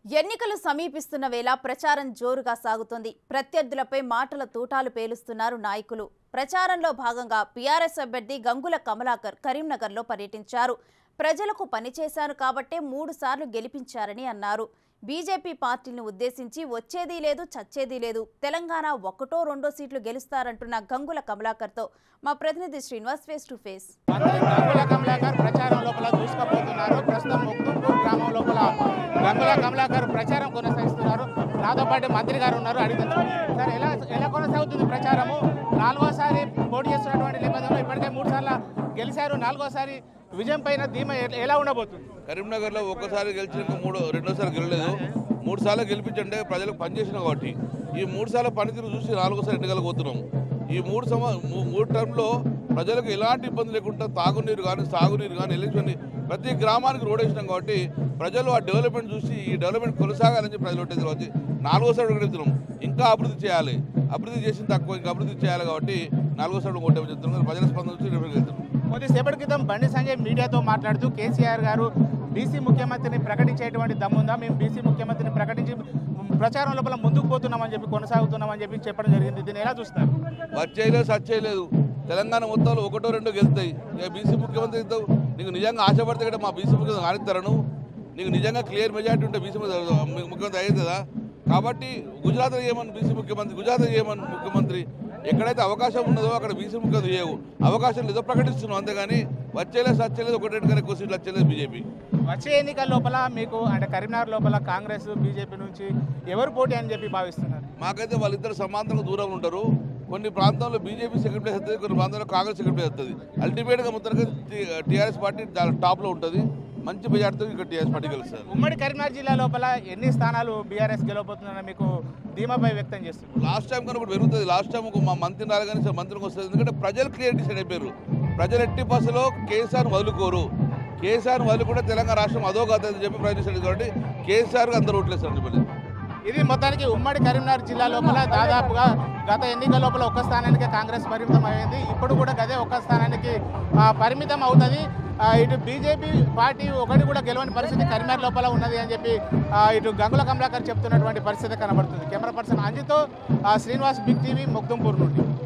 ఎన్నికలు సమీపిస్తున్న వేళ ప్రచారం జోరుగా సాగుతోంది ప్రత్యర్థులపై మాటల తూటాలు పేలుస్తున్నారు నాయకులు ప్రచారంలో భాగంగా పీఆర్ఎస్ అభ్యర్థి గంగుల కమలాకర్ కరీంనగర్లో పర్యటించారు ప్రజలకు పనిచేశాను కాబట్టే మూడు సార్లు గెలిపించారని అన్నారు బీజేపీ పార్టీని ఉద్దేశించి వచ్చేదీ లేదు చచ్చేదీ లేదు తెలంగాణ ఒకటో రెండో సీట్లు గెలుస్తారంటున్న గంగుల కమలాకర్తో మా ప్రతినిధి శ్రీనివాస్ ఫేస్ టు ఫేస్ మంత్రి గంగుల కమలాకర్ ప్రచారం లోపల దూసుకుపోతున్నారు ప్రస్తుతం ముక్తుంపూర్ గ్రామం లోపల గంగుల కమలాకర్ ప్రచారం కొనసాగిస్తున్నారు నాతో పాటు మంత్రి గారు ఉన్నారు అడిగి సార్ ఎలా ఎలా కొనసాగుతుంది ప్రచారము నాలుగోసారి పోటీ చేస్తున్నటువంటి నేపథ్యంలో ఇప్పటికే మూడు సార్లు గెలిచారు నాలుగోసారి విజయం పైన ధీమా ఎ- ఎలా ఉండబోతుంది కరీంనగర్లో ఒక్కసారి గెలిచినాక మూడు రెండోసారి గెలలేదు మూడు సార్లు గెలిపించంటే ప్రజలకు పనిచేసిన కాబట్టి ఈ మూడు సార్లు పనితీరు చూసి నాలుగోసారి ఎన్నికలకు పోతున్నాం ఈ మూడు సమ మూ- మూడు టర్మ్లో ప్రజలకు ఎలాంటి ఇబ్బంది లేకుండా తాగునీరు కానీ సాగునీరు కానీ ఎలక్షన్ ప్రతి గ్రామానికి రోడ్ వేసినాం కాబట్టి ప్రజలు ఆ డెవలప్మెంట్ చూసి ఈ డెవలప్మెంట్ కొనసాగాలని చెప్పి ప్రజలు ఒకటే వచ్చి నాలుగోసారి అడుగుతున్నాం ఇంకా అభివృద్ధి చేయాలి అభివృద్ధి చేసిన తక్కువ ఇంకా అభివృద్ధి చేయాలి కాబట్టి నాలుగోసారి కొట్టే చెప్తున్నాం ప్రజల స్పందన వచ్చి రిపేర్ వెళ్తున్నాం కొద్దిసేపటి క్రితం బండి సంజయ్ మీడియాతో మాట్లాడుతూ కేసీఆర్ గారు బీసీ ముఖ్యమంత్రిని ప్రకటించేటువంటి దమ్ముందా మేము బీసీ ముఖ్యమంత్రిని ప్రకటించి ప్రచారం లోపల ముందుకు పోతున్నామని చెప్పి కొనసాగుతున్నామని చెప్పి చెప్పడం జరిగింది దీన్ని ఎలా చూస్తారు వచ్చేయలేదు సచ్చేయలేదు తెలంగాణ మొత్తంలో ఒకటో రెండో గెలుస్తాయి ఇక బీసీ ముఖ్యమంత్రి ఇద్దావు నీకు నిజంగా ఆశపడితే కూడా మా బీసీ ముఖ్యమంత్రి కానిస్తారా నువ్వు నీకు నిజంగా క్లియర్ మెజార్టీ ఉంటే బీసీ ముఖ్యమంత్రి అయ్యేది కదా కాబట్టి గుజరాత్ చేయమని బీసీ ముఖ్యమంత్రి గుజరాత్ చేయమని ముఖ్యమంత్రి ఎక్కడైతే అవకాశం ఉన్నదో అక్కడ బీసీ ముఖ్యమంత్రి చేయవు అవకాశం లేదో ప్రకటిస్తున్నాం అంతేగాని వచ్చేలేదు సచ్చేలేదు ఒకటి రెండు కానీ ఎక్కువ సీట్లు వచ్చేలేదు బీజేపీ వచ్చే ఎన్నికల లోపల మీకు అంటే కరీంనగర్ లోపల కాంగ్రెస్ బీజేపీ నుంచి ఎవరు పోటీ అని చెప్పి భావిస్తున్నారు మాకైతే వాళ్ళిద్దరు సమాంతరంగా దూరం ఉంటారు కొన్ని ప్రాంతాల్లో బీజేపీ సెకండ్ ప్లేస్ వస్తుంది కొన్ని ప్రాంతాల్లో కాంగ్రెస్ సెకండ్ ప్లేస్ వస్తుంది అల్టిమేట్గా మొత్తానికి టీఆర్ఎస్ పార్టీ చాలా టాప్లో ఉంటుంది మంచి మెజార్టీతో ఇక్కడ టీఆర్ఎస్ పార్టీ గెలుస్తారు ఉమ్మడి కరీంనగర్ జిల్లా లోపల ఎన్ని స్థానాలు బీఆర్ఎస్ గెలవబోతుందని మీకు ధీమాపై వ్యక్తం చేస్తుంది లాస్ట్ టైం కన్నా ఒకటి పెరుగుతుంది లాస్ట్ టైం ఒక మా మంత్రి రాలి కానీ సరే మంత్రికి వస్తుంది ఎందుకంటే ప్రజలు క్లియర్ డిసైడ్ అయిపోయారు ప్రజలు ఎట్టి బస్సులో కేసీఆర్ వదులుకోరు కేసీఆర్ వదులుకుంటే తెలంగాణ రాష్ట్రం అదో కాదు అని చెప్పి ప్రజలు డిసైడ్ కాబట్టి కేసీఆర్ అందరూ ఓట్లేస్తారు చెప్పండి ఇది మొత్తానికి ఉమ్మడి కరీంనగర్ జిల్లా లోపల దాదాపుగా గత ఎన్నికల లోపల ఒక్క స్థానానికి కాంగ్రెస్ పరిమితం అయింది ఇప్పుడు కూడా గదే ఒక్క స్థానానికి ఆ, పరిమితం అవుతుంది ఆ, ఇటు బీజేపీ పార్టీ ఒకటి కూడా గెలవని పరిస్థితి కరీంనగర్ లోపల ఉన్నది అని చెప్పి ఆ, ఇటు గంగుల కమలాకర్ చెప్తున్నటువంటి పరిస్థితి కనబడుతుంది కెమెరా పర్సన్ అంజితో ఆ, శ్రీనివాస్ బిగ్ టీవీ ముగ్దుంపూర్ నుండి